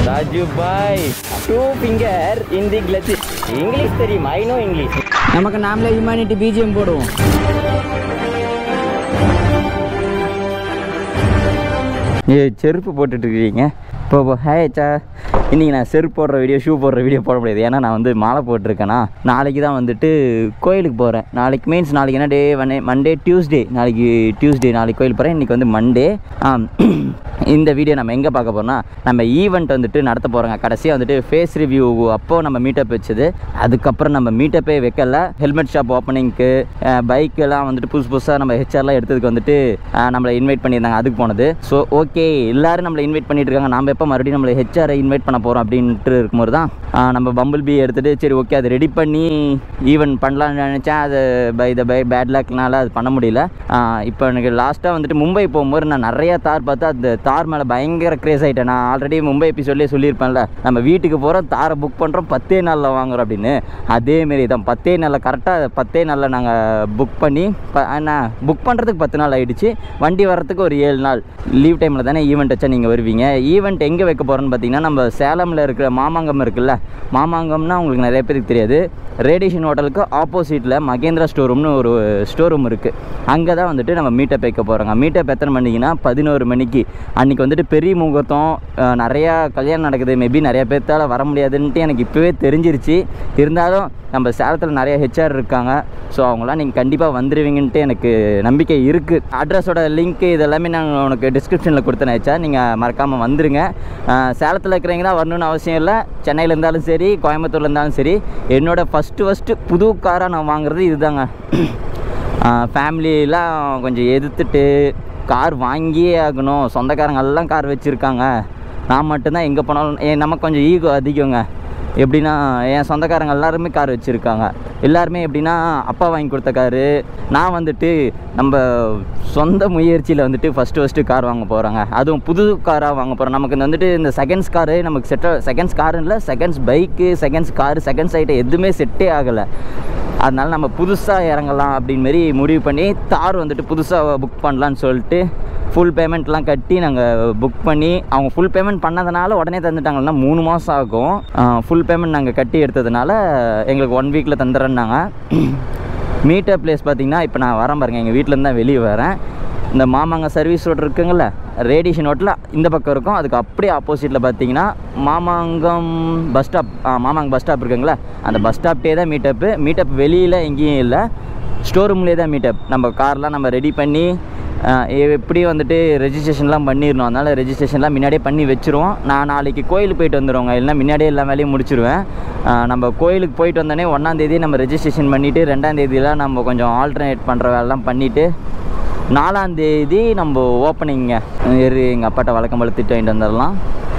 Raju bhai two finger in the clutch English தெரியும் I no English நமக்கு நாமளே ஹியூமானிட்டி பிஜிஎம் போடுவோம் ஏ செருப்பு போட்டுட்டு இருக்கீங்க இப்போ இப்போ ஹே சா இன்றைக்கி நான் செருப்பு போடுற வீடியோ ஷூ போடுற வீடியோ போட முடியாது ஏன்னா நான் வந்து மாலை போட்டிருக்கேனா நாளைக்கு தான் வந்துட்டு கோயிலுக்கு போகிறேன் நாளைக்கு மீன்ஸ் நாளைக்கு என்ன டே மண்டே மண்டே டியூஸ்டே நாளைக்கு டியூஸ்டே நாளைக்கு கோயில் போகிறேன் இன்றைக்கி வந்து மண்டே இந்த வீடியோ நம்ம எங்கே பார்க்க போகிறோம்னா நம்ம ஈவெண்ட் வந்துட்டு நடத்த போகிறோங்க கடைசியாக வந்துட்டு ஃபேஸ் ரிவ்யூ அப்போது நம்ம மீட்டப் வச்சது அதுக்கப்புறம் நம்ம மீட்டப்பே வைக்கல ஹெல்மெட் ஷாப் ஓப்பனிங்க்கு பைக்கெல்லாம் வந்துட்டு புதுசு புதுசாக நம்ம ஹெச்ஆர்லாம் எடுத்ததுக்கு வந்துட்டு அஹ், நம்மளை இன்வைட் பண்ணியிருந்தாங்க அதுக்கு போனது ஸோ ஓகே எல்லாரும் நம்மளை இன்வைட் பண்ணிட்டு இருக்காங்க நம்ம எப்போ மறுபடியும் நம்மளை ஹெச்ஆரை இன்வைட் பண்ண போகிறோம் அப்படின்ட்டு இருக்கும்போது தான் அஹ், நம்ம பம்பிள் பி எடுத்துகிட்டு சரி ஓகே அது ரெடி பண்ணி ஈவெண்ட் பண்ணலாம்னு நினச்சேன் அது பை த பை பேட் லக்னால அது பண்ண முடியல அஹ், இப்போ எனக்கு லாஸ்ட்டாக வந்துட்டு மும்பை போகும்போது நான் நிறைய தார் பார்த்து அந்த தார் மேலே பயங்கர க்ரேஸ் ஆகிட்டேன் நான் ஆல்ரெடி மும்பை எபிசோட்லேயே சொல்லியிருப்பேன்ல நம்ம வீட்டுக்கு போகிறோம் தாரை புக் பண்ணுறோம் பத்தே நாளில் வாங்குறோம் அப்படின்னு அதேமாரி தான் பத்தே நாளில் கரெக்டாக பத்தே நாளில் நாங்கள் புக் பண்ணி ப என்ன புக் பண்ணுறதுக்கு பத்து நாள் ஆகிடுச்சு வண்டி வர்றதுக்கு ஒரு ஏழு நாள் லீவ் டைமில் தானே ஈவெண்ட் வச்சா நீங்கள் வருவீங்க ஈவெண்ட் எங்கே வைக்க போகிறோன்னு பார்த்தீங்கன்னா நம்ம சேலமில் இருக்கிற மாமாங்கம் இருக்குல்ல மாமாங்கம்னா உங்களுக்கு நிறைய பேருக்கு தெரியாது ரேடியேஷன் ஹோட்டலுக்கு ஆப்போசிட்டில் மகேந்திரா ஸ்டோர் ரூம்னு ஒரு ஸ்டோர் ரூம் இருக்குது அங்கே தான் வந்துட்டு நம்ம மீட்டப் வைக்க போகிறோங்க மீட்டப் எத்தனை மணிக்குன்னா பதினோரு மணிக்கு அன்றைக்கி வந்துட்டு பெரிய முகூர்த்தம் அஹ், நிறையா கல்யாணம் நடக்குது மேபி நிறைய பேர்த்தால் வர முடியாதுன்ட்டு எனக்கு இப்போவே தெரிஞ்சிருச்சு இருந்தாலும் நம்ம சேலத்தில் நிறைய ஹெச்ஆர் இருக்காங்க ஸோ அவங்களாம் நீங்கள் கண்டிப்பாக வந்துடுவீங்கன்ட்டு எனக்கு நம்பிக்கை இருக்குது அட்ரஸோட லிங்க் இதெல்லாமே நான் உனக்கு டிஸ்கிரிப்ஷனில் கொடுத்தேன் ஹெச்ஆர் நீங்கள் மறக்காமல் வந்துடுங்க அஹ், சேலத்தில் இருக்கிறவங்க தான் வரணும்னு அவசியம் இல்லை சென்னையில் இருந்தாலும் சரி கோயம்புத்தூரில் இருந்தாலும் சரி என்னோட ஃபஸ்ட்டு ஃபஸ்ட்டு புது காராக நான் வாங்குறது இதுதாங்க ஃபேமிலியெலாம் கொஞ்சம் எதிர்த்துட்டு கார் வாங்கியே ஆகணும் சொந்தக்காரங்க எல்லாம் கார் வச்சுருக்காங்க நான் மட்டும்தான் எங்கே போனாலும் ஏ நமக்கு கொஞ்சம் ஈகோ அதிகங்க எப்படின்னா என் சொந்தக்காரங்க எல்லாருமே கார் வச்சுருக்காங்க எல்லாருமே எப்படின்னா அப்பா வாங்கி கொடுத்த காரு நான் வந்துட்டு நம்ம சொந்த முயற்சியில் வந்துட்டு ஃபஸ்ட்டு ஃபஸ்ட்டு கார் வாங்க போகிறாங்க அதுவும் புது காராக வாங்க போகிறோம் நமக்கு இந்த வந்துட்டு இந்த செகண்ட்ஸ் காரு நமக்கு செட்ட செகண்ட்ஸ் காரு இல்லை seconds bike seconds car seconds item எதுவுமே செட்டே ஆகலை அதனால நம்ம புதுசாக இறங்கலாம் அப்படின்னு மாரி முடிவு பண்ணி தார் வந்துட்டு புதுசாக புக் பண்ணலான்னு சொல்லிட்டு ஃபுல் பேமெண்ட்லாம் கட்டி நாங்கள் புக் பண்ணி அவங்க ஃபுல் பேமெண்ட் பண்ணதுனால உடனே தந்துட்டாங்கன்னா மூணு மாதம் ஆகும் ஃபுல் பேமெண்ட் நாங்கள் கட்டி எடுத்ததுனால எங்களுக்கு ஒன் வீக்கில் தந்துடுறேன்னாங்க மீட்டப் பிளேஸ் பார்த்தீங்கன்னா இப்போ நான் வரேன் பாருங்க எங்கள் வீட்டிலேருந்து தான் வெளியே வரேன் இந்த மாமாங்க சர்வீஸ் ரோடு இருக்குங்கள ரேடியேஷன் ரோட்டில் இந்த பக்கம் இருக்கும் அதுக்கு அப்படியே ஆப்போசிட்டில் பார்த்தீங்கன்னா Mamangam bus stop Mamanga bus stop இருக்குங்களா அந்த பஸ் ஸ்டாப்டே தான் மீட்டப்பு மீட்டப் வெளியில் எங்கேயும் இல்லை ஸ்டோர் ரூம்லேயே தான் மீட்டப் நம்ம கார்லாம் நம்ம ரெடி பண்ணி ஆஹ் எப்படி வந்துட்டு ரெஜிஸ்ட்ரேஷன்லாம் பண்ணிடணும் அதனால் ரெஜிஸ்ட்ரேஷன்லாம் முன்னாடியே பண்ணி வச்சுருவோம் நான் நாளைக்கு கோயிலுக்கு போயிட்டு வந்துடுவோங்க இல்லைன்னா முன்னாடியே எல்லா வேலையும் முடிச்சிருவேன் ஆஹ் நம்ம கோயிலுக்கு போயிட்டு வந்தோடனே ஒன்றாந்தேதி நம்ம ரெஜிஸ்ட்ரேஷன் பண்ணிவிட்டு ரெண்டாந்தேதியெலாம் நம்ம கொஞ்சம் ஆல்டர்னேட் பண்ணுற வேலைலாம் பண்ணிவிட்டு நாலாந்தேதி நம்ம ஓப்பனிங்க எரு எங்கள் அப்பாட்ட வழக்கம் போல திட்டு வாங்கிட்டு வந்துடலாம்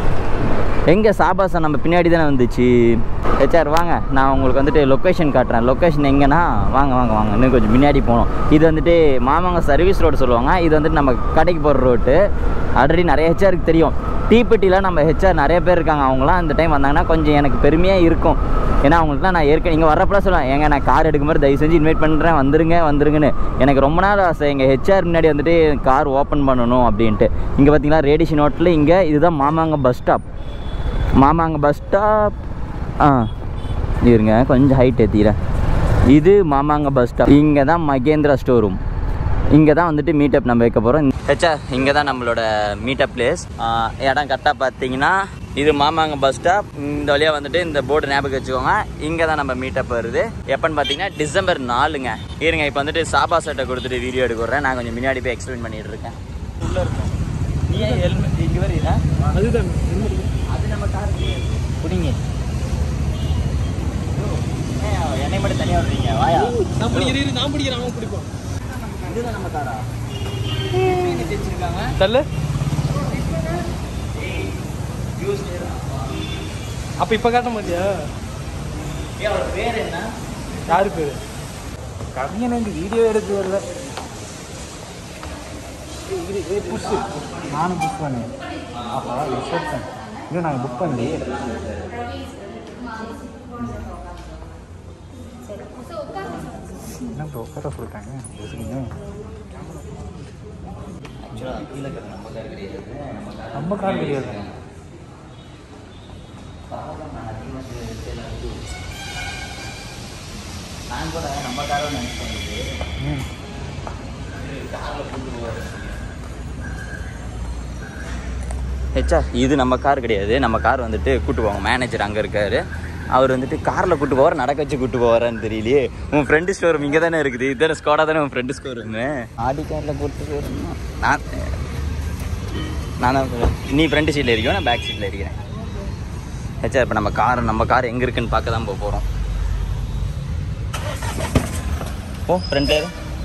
எங்கே சாபாசம் நம்ம பின்னாடி தானே வந்துச்சு ஹெச்ஆர் வாங்க நான் உங்களுக்கு வந்துட்டு லொக்கேஷன் காட்டுறேன் லொக்கேஷன் எங்கன்னா வாங்க வாங்க வாங்க இன்னும் கொஞ்சம் முன்னாடி போகணும் இது வந்துட்டு மாமாங்க சர்வீஸ் ரோடு சொல்லுவாங்க இது வந்துட்டு நம்ம கடைக்கு போகிற ரோட்டு ஆல்ரெடி நிறைய ஹெச்ஆருக்கு தெரியும் தீப்பெட்டியில் நம்ம ஹெச்ஆர் நிறைய பேர் இருக்காங்க அவங்களாம் இந்த டைம் வந்தாங்கன்னா கொஞ்சம் எனக்கு பெருமையாக இருக்கும் ஏன்னா அவங்களுக்குலாம் நான் ஏற்கனவே இங்கே வரப்பலாம் சொல்லுவேன் ஏங்க நான் கார் எடுக்கும்போது தயவு செஞ்சு இன்வைட் பண்ணுறேன் வந்துருங்க வந்துருங்கன்னு எனக்கு ரொம்ப நாள் ஆசை எங்கள் ஹெச்ஆர் முன்னாடி வந்துட்டு கார் ஓப்பன் பண்ணணும் அப்படின்ட்டு இங்கே பார்த்தீங்களா ரேடியேஷன் ஹோட்டலில் இங்கே இதுதான் Mamanga bus stop Mamanga bus stop ஆ இருங்க கொஞ்சம் ஹைட் ஏற்றிக்கிறேன் இது மாமாங்க பஸ் ஸ்டாப் இங்கே தான் மகேந்திரா ஸ்டோர் ரூம் இங்கே தான் வந்துட்டு மீட்டப் நம்ம வைக்க போகிறோம் ஹெச்சா இங்கே தான் நம்மளோட மீட்டப் பிளேஸ் இடம் கரெக்டாக பார்த்தீங்கன்னா இது மாமாங்க பஸ் ஸ்டாப் இந்த வழியாக வந்துட்டு இந்த போர்டு ஞாபகம் வச்சுக்கோங்க இங்கே தான் நம்ம மீட்டப் வருது எப்போன்னு பார்த்தீங்கன்னா டிசம்பர் நாலுங்க இருங்க இப்போ வந்துட்டு சாபா சட்டை கொடுத்துட்டு வீடியோ எடுக்கிறேன் நான் கொஞ்சம் முன்னாடி போய் எக்ஸ்பிளைன் பண்ணிட்டு இருக்கேன் உள்ளே இருக்கேன் நீ ஏன் ஹெல்மெட் இங்கே வரீங்களா அதுதான் அது நம்ம கார் குடிங்க என்னை மட்டும் தனியாக விடுறீங்க வாயா நான் பிடிக்கிறேன் நான் பிடிக்கிறேன் அவன் பிடிப்பான் இதுதான் நம்ம காரா வச்சிருக்காங்க தள்ளு அப்ப இப்ப காட்ட மாட்டியா அவரோட பேர் என்ன யாரு பேரு கவிஞனுக்கு வீடியோ எடுக்கிறதில்ல புஷ் நானும் புக் பண்ணேன் அப்போ ரிசப்ஷன் இன்னும் நாங்கள் புக் பண்ணலையே என்ன ப்ரோ உட்கார சொல்லிட்டாங்க பேசுறீங்க ஆக்சுவலாக கீழே இருக்கிற நம்ம கார் கிடையாது நம்ம கார் நம்ம கார் கிடையாது நான் கூட நம்ம காரை நினைச்சேன் ம் ஹெச்சா இது நம்ம கார் கிடையாது நம்ம கார் வந்துட்டு கூட்டு போவாங்க மேனேஜர் அங்கே இருக்காரு அவர் வந்துட்டு காரில் கூட்டு போவார் நடக்க வச்சு கூட்டு போவாரான்னு தெரியலையே உன் ஃப்ரெண்டு ஸ்டோர் இங்கே தானே இருக்குது இதுதானே ஸ்கோடா தானே உன் ஃப்ரெண்டு ஸ்டோர் ஆடி காரில் கூட்டு போயிருந்தோம் நான் நான் தான் சொல்றேன். நீ ஃப்ரண்ட் சீட்டில் இருக்கியோ நான் பேக் சீட்டில் இருக்கிறேன் ஹெச்சா இப்போ நம்ம கார் நம்ம கார் எங்கே இருக்குன்னு பார்க்க தான் போக போகிறோம் ஓ ஃப்ரண்ட்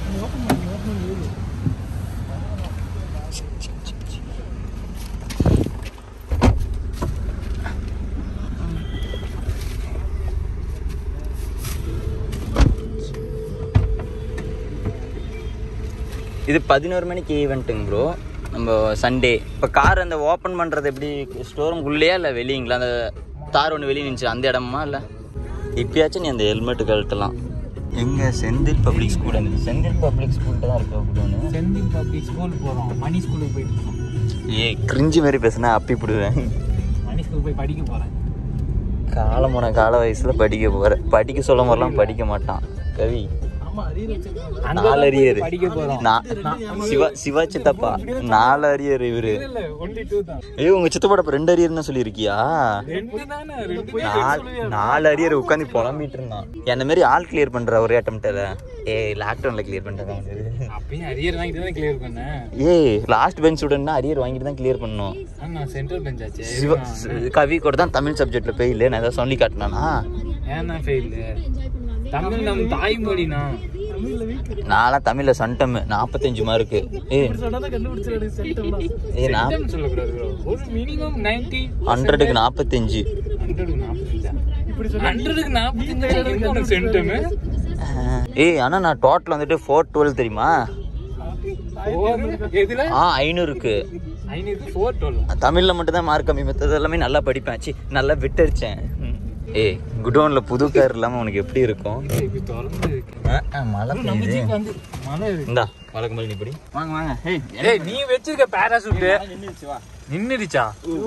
இது பதினோரு மணிக்கு ஈவெண்ட்டுங்க ப்ரோ நம்ம சண்டே இப்போ கார் அந்த ஓப்பன் பண்ணுறது எப்படி ஸ்டோரூம்குள்ளேயா இல்லை வெளியங்களா அந்த தார் ஒன்று வெளியே நின்றுச்சு அந்த இடமா இல்லை இப்பயாச்சும் நீ அந்த ஹெல்மெட்டு கழட்டலாம் எங்கே செந்தில் பப்ளிக் ஸ்கூல் அந்த செந்தில் பப்ளிக் ஸ்கூல்கிட்ட தான் இருக்க கூடாது செந்தில் பப்ளிக் ஸ்கூல் போகிறோம் மணி ஸ்கூலுக்கு போயிட்டு இருக்கோம் ஏ கிரிஞ்சி மாதிரி பேசுனா அப்பி போடுவேன் மணி ஸ்கூலுக்கு போய் படிக்க போகிறேன் காலமுன கால வயசில் படிக்க போகிற படிக்க சொல்ல மாதிரிலாம் படிக்க மாட்டான் கவி நாலு அரியர் படிக்க போகிறோம் நான் சிவா சிவா சித்தப்பா நாலு அரியர் இவரு இல்லை ஒன்லி டூ தான் ஏய் உங்க சித்தப்பாட அப்ப ரெண்டு அரியர்னு சொல்லியிருக்கியா ரெண்டு தானே ரெண்டு நாலு நாலு அரியர் உட்காந்து புலம்பிட்டு இருந்தான் என்ன மாதிரி ஆள் கிளியர் பண்ற ஒரே அட்டம்ப்ட்ல ஏய் லாக்டவுன்ல கிளியர் பண்ணிட்டேன் அப்பயும் அரியர் வாங்கிட்டு தான் கிளியர் பண்ணேன் ஏய் லாஸ்ட் பெஞ்ச் ஸ்டூடெண்ட்னா அரியர் வாங்கிட்டு தான் கிளியர் பண்ணணும் ஆ, நான் சென்ட்ரல் பெஞ்ச் ஆச்சு சிவா கவி கூட தான் தமிழ் சப்ஜெக்ட்ல ஃபெயில் நான் ஏதாவது சொல்லி காட்டினானா ஏன் தான் ஃபெயில் தமிழ் நம் தாய்மொழினா நான்லாம் தமிழ்ல சண்டம் நாற்பத்தஞ்சு மார்க்கு ஏய் ஏய் நான் சென்டம் சொல்லக்கூடாது bro. ஒரு மினிமம் நைன்டி ஹண்ட்ரடுக்கு நாற்பத்தஞ்சு ஹண்ட்ரடுக்கு நாற்பத்தஞ்சா ஹண்ட்ரடுக்கு நாற்பத்தஞ்சு உனக்கு சென்டம் ஏய் ஆனா நான் டோட்டல் வந்துட்டு ஃபோர் டுவெல் தெரியுமா எதுல ஆ ஐநூறுக்கு ஐநூறு ஃபோர் டுவெல் தமிழ்ல மட்டும் தான் மார்க் கம்மி மற்றது எல்லாமே நல்லா படிப்பேன் சி நல்லா விட்டரிச்சேன் ஏய் குடோன்ல புது கார் இல்லாம உனக்கு எப்படி இருக்கும் இப்படி திறந்து இருக்கு மழை நம்ம ஜீப் வந்து மழை இருக்கு இந்தா வழக்கம் போல நீ படி வாங்க வாங்க ஏய் ஏய் நீ வச்சிருக்க பேராசூட் நின்னுடுச்சா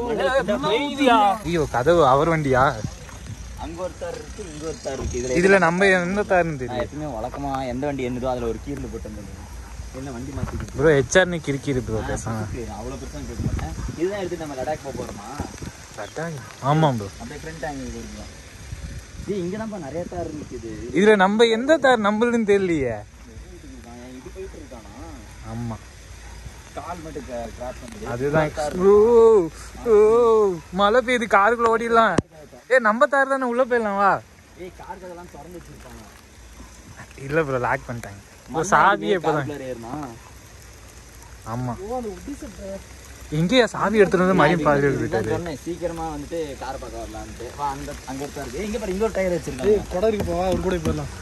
ஐயோ கதவு அவர் வண்டியா அங்க ஒரு தார் இருக்கு இங்க ஒரு தார் இருக்கு இதுல இதுல நம்ம எந்த தாருன்னு நான் தெரியும் எப்பவுமே வழக்கமா எந்த வண்டி என்னதோ அதுல ஒரு கீர்ல போட்டு வந்துடுவேன் என்ன வண்டி மாத்திக்கிட்டு ப்ரோ ஹெச்ஆர் நீ கிறுக்கிரு ப்ரோ பேசாம அவ்வளோ பெருசாக கேட்க மாட்டேன் இதுதான் எடுத்து நம்ம லடாக் போக போறோமா ஆமா ப்ரோ அப்படியே ஃப்ரண்ட் ஆங்கிள் போயிருக்கோம் இது இங்க தான்ப்பா நிறைய தார் நிக்குது இதுல நம்ம எந்த தார் நம்மளுன்னு தெரியலையே இது போயிட்டு இருக்கானா ஆமா கால் மட்டும் கிராஸ் பண்ணுது அதுதான் ஓ ஓ மழை பெய்யுது காருக்குள்ள ஓடிடலாம் ஏ நம்ம தார் தானே உள்ள போயிடலாம் வா ஏய் கார் கதெல்லாம் திறந்து வச்சிருப்பாங்க இல்ல ப்ரோ லாக் பண்ணிட்டாங்க ப்ரோ சாவியே இப்பதான் கார் ஏறுனா ஆமா எங்கேயா சாவி எடுத்துட்டு வந்து மறுபடியும் பாதி இதுதான் விட்டாரு சொன்னேன் சீக்கிரமா வந்துட்டு கார் பார்க்க வரலான்ட்டு வா அந்த அங்க ஒருத்தா இருக்கு இங்க பாரு இங்க ஒரு டயர் வச்சிருக்காங்க கொடருக்கு போவா அவர் கூட போயிடலாம்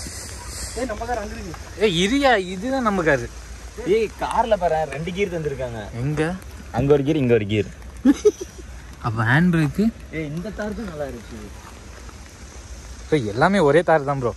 ஏ இரியா இதுதான் நம்ம காரு ஏய் கார்ல பாரு ரெண்டு கீர் தந்திருக்காங்க எங்க அங்க ஒரு கீர் இங்க ஒரு கீர் அப்ப ஹேண்ட் பிரேக்கு ஏய் இந்த தார் தான் நல்லா இருக்கு ப்ரோ எல்லாமே ஒரே தார் தான் ப்ரோ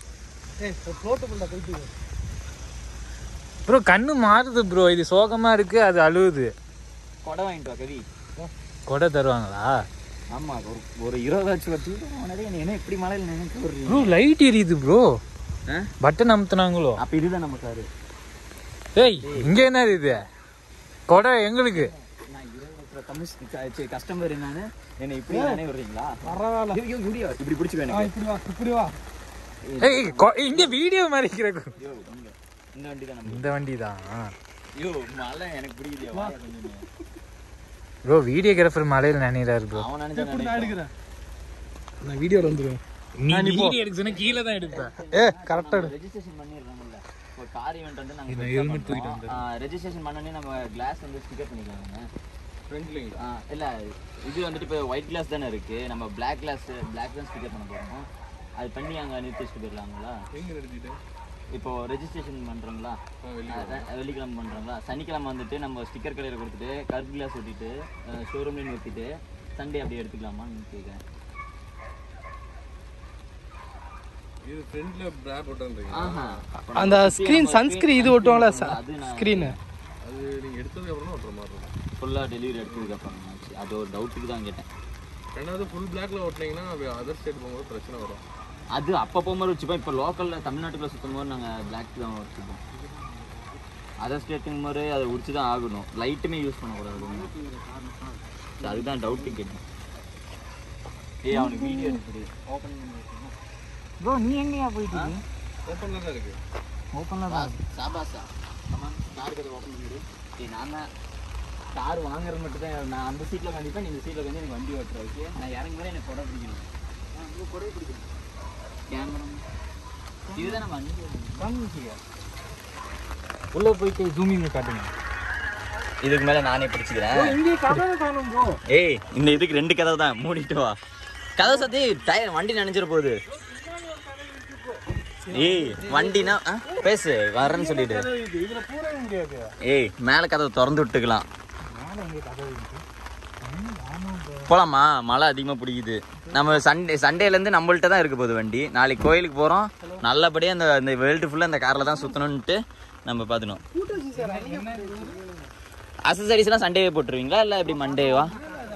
ப்ரோ கண்ணு மாறுது ப்ரோ இது சோகமா இருக்கு அது அழுவுது கொடை வாங்கிட்டு வா கவி கொடை தருவாங்களா ஆமா ஒரு ஒரு இருபதாச்சும் வச்சு உனதே நீ என்ன இப்படி மழையில் நினைக்க ஒரு ப்ரோ லைட் எரியுது ப்ரோ பட்டன் அமுத்துனாங்களோ அப்ப இதுதான் நம்ம காரு ஏய் இங்க என்ன இது கொடை எங்களுக்கு நான் இருபது தமிழ் கஸ்டமர் என்னன்னு என்ன இப்படி தானே விடுறீங்களா பரவாயில்ல இப்படி இப்படி பிடிச்சி எனக்கு இப்படி வா இப்படி வா ஏய் கொ- இங்க வீடியோ மாதிரி இருக்கிற ஐயோ, இங்க. இந்த வண்டி தான் நம்ம இந்த வண்டி தான் ஐயோ மழை எனக்கு பிடிக்குது வாயா கொஞ்சம் ப்ரோ வீடியோகிராஃபர் மலையில நினைறாரு ப்ரோ அவன் நினைச்சா நான் வீடியோல வந்துருவேன் நீ வீடியோ எடுக்க சொன்னா கீழே தான் எடுப்பேன் ஏ கரெக்டா ரெஜிஸ்ட்ரேஷன் பண்ணிடுறாங்கல்ல இப்போ கார் ஈவெண்ட் வந்து நாங்கள் இந்த helmet தூக்கிட்டு ரெஜிஸ்ட்ரேஷன் பண்ணனே நம்ம கிளாஸ் வந்து ஸ்டிக்கர் பண்ணிக்கலாங்க ஃப்ரண்ட்ல இல்லை இது வந்துட்டு இப்போ ஒயிட் கிளாஸ் தானே இருக்கு நம்ம பிளாக் கிளாஸ் பிளாக் தான் ஸ்டிக்கர் பண்ண போகிறோம் அது பண்ணி அங்கே நிறுத்தி வச்சுட்டு போயிடலாங்களா இப்போ ரெஜிஸ்ட்ரேஷன் பண்ணுறோங்களா வெள்ளிக்கிழமை பண்ணுறோங்களா சனிக்கிழமை வந்துட்டு நம்ம ஸ்டிக்கர் கடையில் கொடுத்துட்டு கருப்பு கிளாஸ் ஒட்டிட்டு ஷோரூம்லேயே நிறுத்திட்டு சண்டே அப்படியே எடுத்துக்கலாமான்னு கேட்குறேன் ஆஹா அந்த ஸ்கிரீன் சன்ஸ்கிரீன் இது ஒட்டுவாங்களா அது நான் ஸ்கிரீன் ஃபுல்லாக டெலிவரி எடுத்ததுக்கு அப்புறம் அது ஒரு டவுட்டுக்கு தான் கேட்டேன் ரெண்டாவது ஃபுல் பிளாக்ல ஓட்டினீங்கன்னா அதர் ஸ்டேட் போகும்போது பிரச்சனை வரும் அது அப்போ போகும்போது வச்சுப்போம் இப்போ லோக்கலில் தமிழ்நாட்டுக்குள்ள சுற்றும் போது நாங்கள் பிளாக் தான் வச்சுப்போம் அதர் ஸ்டேட்டுங்கும் போது அதை உடிச்சு தான் ஆகணும் லைட்டுமே யூஸ் பண்ணக்கூடாது சரி, அதுதான் டவுட்டு கேட்டேன் ஏய் அவனுக்கு வீடியோ எடுக்குது ஓப்பன் ப்ரோ நீ எங்கேயா போயிட்டு ஓப்பன்ல தான் இருக்கு ஓப்பன்ல சாபாசா ஆமாம் கார் கதை ஓப்பன் பண்ணிடு ஏய் நான் தான் கார் வாங்குறது மட்டும் தான் நான் அந்த சீட்டில் கண்டிப்பாக நீ இந்த சீட்டில் வந்து எனக்கு வண்டி ஓட்டுற ஓகே நான் இறங்கும் போது எனக்கு கொடை பிடிக்கணும் உங்களுக்கு கொடை பிடிக்கணும் கேமரா இதுதான் நம்ம வண்டி உள்ள போயிட்டு ஜூமிங் காட்டுங்க இதுக்கு மேலே நானே பிடிச்சிக்கிறேன் இங்கே கதவை காணும் ப்ரோ ஏய் இந்த இதுக்கு ரெண்டு கதவு தான் மூடிட்டு வா கதவு சத்தி டயர் வண்டி நினைச்சிட போகுது ஏய் வண்டினா ஆ, பேசு வரேன்னு சொல்லிட்டு இதுல பூரவே முடியாது ஏய் மேலே கதவு திறந்து விட்டுக்கலாம் மேல எங்க கதவு இருக்கு போலாமா மழை அதிகமாக பிடிக்குது நம்ம சண்டே சண்டேலேருந்து நம்மள்ட்ட தான் இருக்க போகுது வண்டி நாளைக்கு கோயிலுக்கு போகிறோம் நல்லபடியாக அந்த இந்த வேர்ல்டு ஃபுல்லாக அந்த காரில் தான் சுற்றணுன்ட்டு நம்ம பார்த்துனோம் அசசரிஸ்லாம் சண்டேவே போட்டுருவீங்களா இல்லை எப்படி மண்டேவா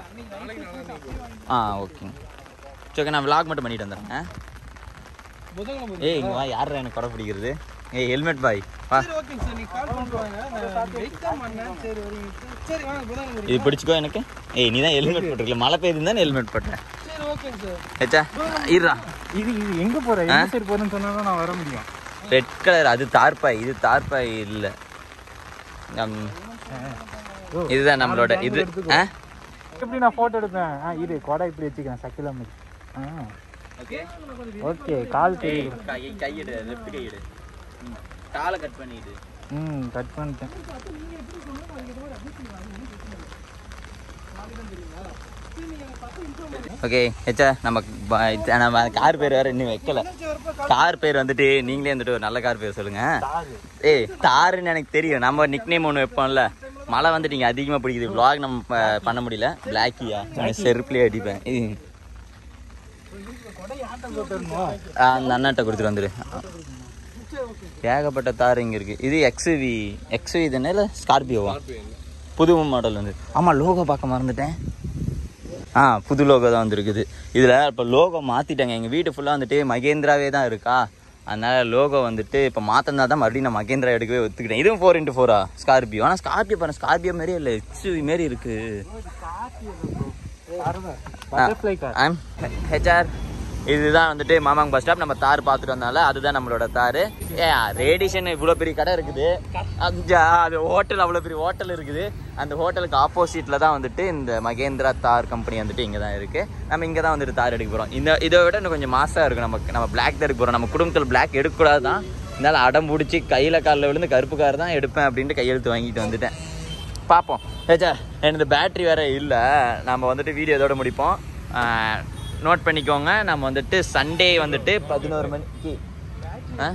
ஆ ஓகே சரி ஓகே நான் vlog மட்டும் பண்ணிட்டு வந்துடுறேன் புதன்கிழமை ஏய் இங்க வா யார் எனக்கு கொடை பிடிக்கிறது ஏய் ஹெல்மெட் பாய் வா சரி ஓகேங்க சார் நீங்க கால் பண்ணிட்டு வாங்க நான் வெயிட் தான் பண்ணேன் சரி வரீங்க சரி வாங்க புதன் இது பிடிச்சிக்கோ எனக்கு ஏய் நீ தான் ஹெல்மெட் போட்டிருக்கல மழை பெய்யுதுன்னு தான் ஹெல்மெட் போட்டேன் சரி ஓகேங்க சார் ஏச்சா இருடா இது இது எங்க போற எந்த சைடு போறேன்னு சொன்னா தான் நான் வர முடியும் ரெட் கலர் அது தார்பாய் இது தார்பாய் இல்லை இதுதான் நம்மளோட இது ஆ எப்படி நான் போட்டோ எடுப்பேன் ஆ இரு கொடை இப்படி வச்சுக்கிறேன் சக்கில மாதிரி ஆ ஓகே ஓகே கால் தெரியுது கை கையிடு லெஃப்ட் கையிடு காலை கட் பண்ணிடு ம் கட் பண்ணிட்டேன் ஓகே ஏச்சா நம்ம ப- இது- நம்ம கார் பேர் வேற இன்னும் வைக்கல கார் பேர் வந்துட்டு நீங்களே வந்துட்டு ஒரு நல்ல கார் பேர் சொல்லுங்க ஏய் தாருன்னு எனக்கு தெரியும் நம்ம நிக் நேம் ஒன்று வைப்போம்ல மழை வந்துட்டு இங்கே அதிகமாக பிடிக்குது vlog நம்ம ப- பண்ண முடியல பிளாக்கியா செருப்புலேயே அடிப்பேன் இது ஆ, அந்த அண்ணாட்ட கொடுத்துட்டு வந்துடு ஏகப்பட்ட தார் இங்கே இருக்குது இது எக்ஸ்வி எக்ஸ்வி தானே இல்லை ஸ்கார்பியோவா புது மாடல் வந்து ஆமாம் லோகோ பார்க்க மறந்துட்டேன் ஆ புது லோகோ தான் வந்துருக்குது இதில் இப்போ லோகோ மாற்றிட்டாங்க எங்கள் வீடு ஃபுல்லாக வந்துட்டு மகேந்திராவே தான் இருக்கா அதனால லோகோ வந்துட்டு இப்போ மாற்றினா தான் மறுபடியும் நான் மகேந்திரா எடுக்கவே ஒத்துக்கிட்டேன் இதுவும் ஃபோர் இன்ட்டு ஃபோரா ஸ்கார்பியோ ஆனால் ஸ்கார்பியோ பாருங்க ஸ்கார்பியோ மாதிரியே இல்லை எக்ஸ்வி மாரி இருக்குது பட்டர்ஃப்ளை கார் ஐம் ஹெச்ஆர் இதுதான் வந்துட்டு மாமாங் பஸ் ஸ்டாப் நம்ம தார் பார்த்துட்டு வந்தால அதுதான் நம்மளோட தார் ஏ ரேடிஷன் இவ்வளோ பெரிய கடை இருக்குது அஞ்சா அது ஹோட்டல் அவ்வளோ பெரிய ஹோட்டல் இருக்குது அந்த ஹோட்டலுக்கு ஆப்போசிட்டில் தான் வந்துட்டு இந்த மகேந்திரா தார் கம்பெனி வந்துட்டு இங்கே தான் இருக்குது நம்ம இங்கே தான் வந்துட்டு தார் எடுக்க போகிறோம் இந்த இதை விட இன்னும் கொஞ்சம் மாசாக இருக்கும் நமக்கு நம்ம பிளாக் தான் எடுக்க போகிறோம் நம்ம குடும்பத்தில் பிளாக் எடுக்கக்கூடாது தான் இருந்தாலும் அடம் பிடிச்சி கையில் காலில் விழுந்து கருப்பு கார் தான் எடுப்பேன் அப்படின்ட்டு கையெழுத்து வாங்கிட்டு வந்துட்டேன் பார்ப்போம் ஏச்சா எனக்கு பேட்ரி வேற இல்லை நம்ம வந்துட்டு வீடியோ இதோட முடிப்போம் நோட் பண்ணிக்கோங்க நம்ம வந்துட்டு சண்டே வந்துட்டு பதினோரு மணிக்கு ஆ?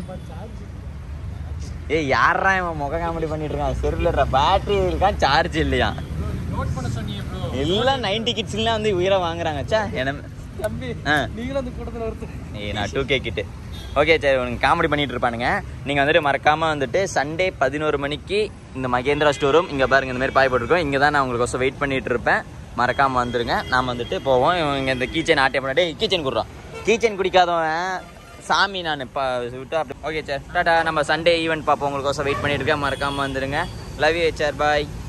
ஏய் யாரா இவன் முக காமெடி பண்ணிட்டு இருக்கான் செருல பேட்டரி இருக்கான் சார்ஜ் இல்லையா நோட் பண்ண சொன்னீங்க ப்ரோ எல்லாம் நைன்டி கிட்ஸ்லாம் வந்து உயிரை வாங்குறாங்க சா என்ன தம்பி ஆ நீங்களும் அந்த கூட்டத்தில் ஒருத்தர் ஏய் நான் டூ கே கிட்டு ஓகே சரி உனக்கு காமெடி பண்ணிட்டு இருப்பானுங்க நீங்கள் வந்துட்டு மறக்காம வந்துட்டு சண்டே பதினோரு மணிக்கு இந்த மகேந்திரா ஸ்டோரும் இங்கே பாருங்க இந்த மாதிரி பாய் போட்டிருக்கோம் இங்கே தான் நான் உங்களுக்கு வெயிட் பண்ணிட்டு இருப்பேன் மறக்காம வந்துருங்க நாம் வந்துட்டு போவோம் இவங்க இந்த கீச்சன் ஆட்டிய பண்ணாடே கீச்சன் குடுறோம் கீச்சன் குடிக்காதவன் சாமி நான் இப்போ விட்டு அப்படி ஓகே சார் டாடா நம்ம சண்டே ஈவெண்ட் பார்ப்போம் உங்களுக்கு வெயிட் பண்ணிட்டு இருக்கேன் மறக்காம வந்துருங்க லவ் யூ சார் பாய்